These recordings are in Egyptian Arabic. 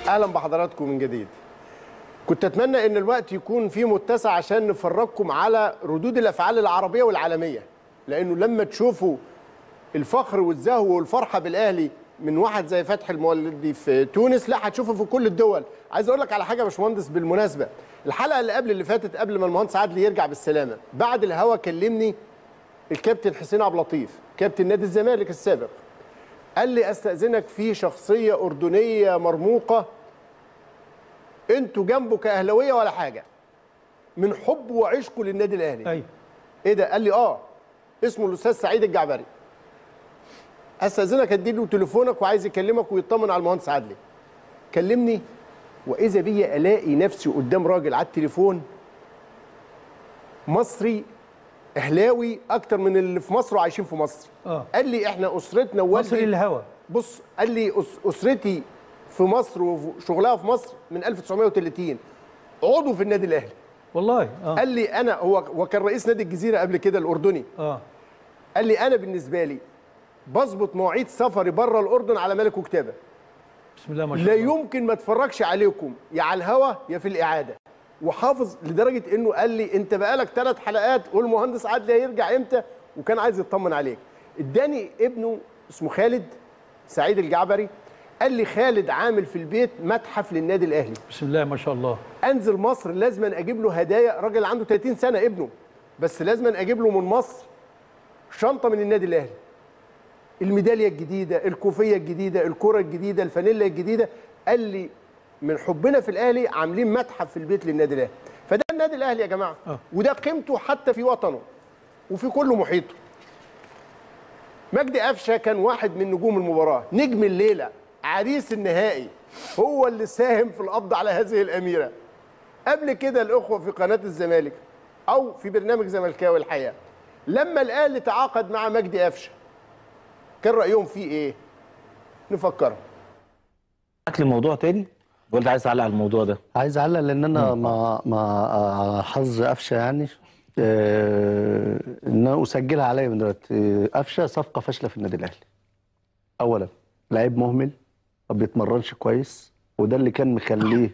اهلا بحضراتكم من جديد كنت اتمنى ان الوقت يكون فيه متسع عشان نفرجكم على ردود الافعال العربيه والعالميه لانه لما تشوفوا الفخر والزهو والفرحه بالاهلي من واحد زي فتحي المولدي في تونس لا هتشوفه في كل الدول عايز اقول لك على حاجه يا باشمهندس بالمناسبه الحلقه اللي قبل اللي فاتت قبل ما المهندس عادل يرجع بالسلامه بعد الهوا كلمني الكابتن حسين عبد اللطيف كابتن نادي الزمالك السابق قال لي استاذنك في شخصيه اردنيه مرموقه انتوا جنبه كاهلاويه ولا حاجه من حب وعشقه للنادي الاهلي ايوه ايه ده قال لي اه اسمه الاستاذ سعيد الجعبري استاذنك اديله تليفونك وعايز يكلمك ويطمن على المهندس عدلي كلمني واذا بي الاقي نفسي قدام راجل على التليفون مصري اهلاوي اكتر من اللي في مصر وعايشين في مصر اه قال لي احنا اسرتنا ووالدي مصري الهوى بص قال لي أس- اسرتي في مصر وشغلها في مصر من 1930 عضو في النادي الاهلي والله اه قال لي انا هو هو كان رئيس نادي الجزيره قبل كده الاردني اه قال لي انا بالنسبه لي بظبط مواعيد سفري بره الاردن على ملك وكتابه بسم الله ما شاء لا الله يمكن ما اتفرجش عليكم يا على الهوا يا في الاعاده وحافظ لدرجه انه قال لي انت بقالك ثلاث حلقات والمهندس عادل هيرجع امتى وكان عايز يطمن عليك اداني ابنه اسمه خالد سعيد الجعبري قال لي خالد عامل في البيت متحف للنادي الاهلي بسم الله ما شاء الله انزل مصر لازم اجيب له هدايا راجل عنده 30 سنه ابنه بس لازم اجيب له من مصر شنطه من النادي الاهلي الميداليه الجديده الكوفيه الجديده الكره الجديده الفانيلا الجديده قال لي من حبنا في الاهلي عاملين متحف في البيت للنادي الاهلي فده النادي الاهلي يا جماعه آه. وده قيمته حتى في وطنه وفي كل محيطه مجدي قفشه كان واحد من نجوم المباراه نجم الليله عريس النهائي هو اللي ساهم في القبض على هذه الاميره قبل كده الاخوه في قناه الزمالك او في برنامج زملكاوي الحياه لما الاهلي تعاقد مع مجدي قفشه كان رايهم فيه ايه نفكرهم معاك لموضوع تاني ولا عايز تعلق على الموضوع ده عايز اعلق لان انا مع مع حظ قفشه يعني آه، ان انا اسجلها عليا من دلوقتي آه، قفشه صفقه فاشله في النادي الاهلي اولا لعيب مهمل ما بيتمرنش كويس وده اللي كان مخليه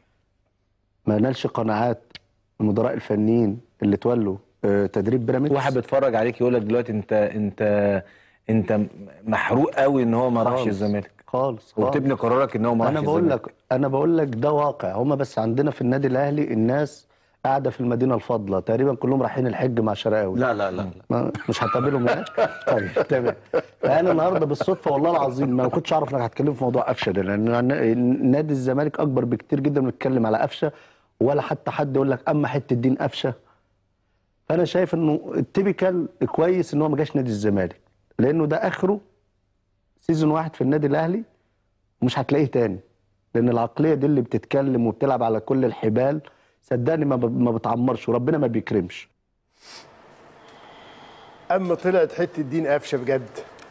ما نالش قناعات المدراء الفنيين اللي تولوا آه، تدريب بيراميدز واحد بيتفرج عليك يقول لك دلوقتي انت انت انت محروق قوي ان هو ما راحش خالص. الزمالك خالص خالص. وبتبني قرارك ان هو ما راحش انا بقول الزمالك لك انا بقول لك ده واقع هما بس عندنا في النادي الاهلي الناس قاعده في المدينه الفاضله تقريبا كلهم رايحين الحج مع شرقاوي لا لا لا, لا. ما مش هتقابلهم هناك طيب تمام فانا النهارده بالصدفه والله العظيم ما كنتش اعرف انك هتكلم في موضوع قفشه ده لان نادي الزمالك اكبر بكتير جدا من نتكلم على قفشه ولا حتى حد يقول لك اما حته دين قفشه فانا شايف انه التيبيكال كويس ان هو ما جاش نادي الزمالك لانه ده اخره سيزون واحد في النادي الاهلي ومش هتلاقيه تاني لان العقليه دي اللي بتتكلم وبتلعب على كل الحبال صدقني ما ب- ما بتعمرش وربنا ما بيكرمش اما طلعت حته دين قفشه بجد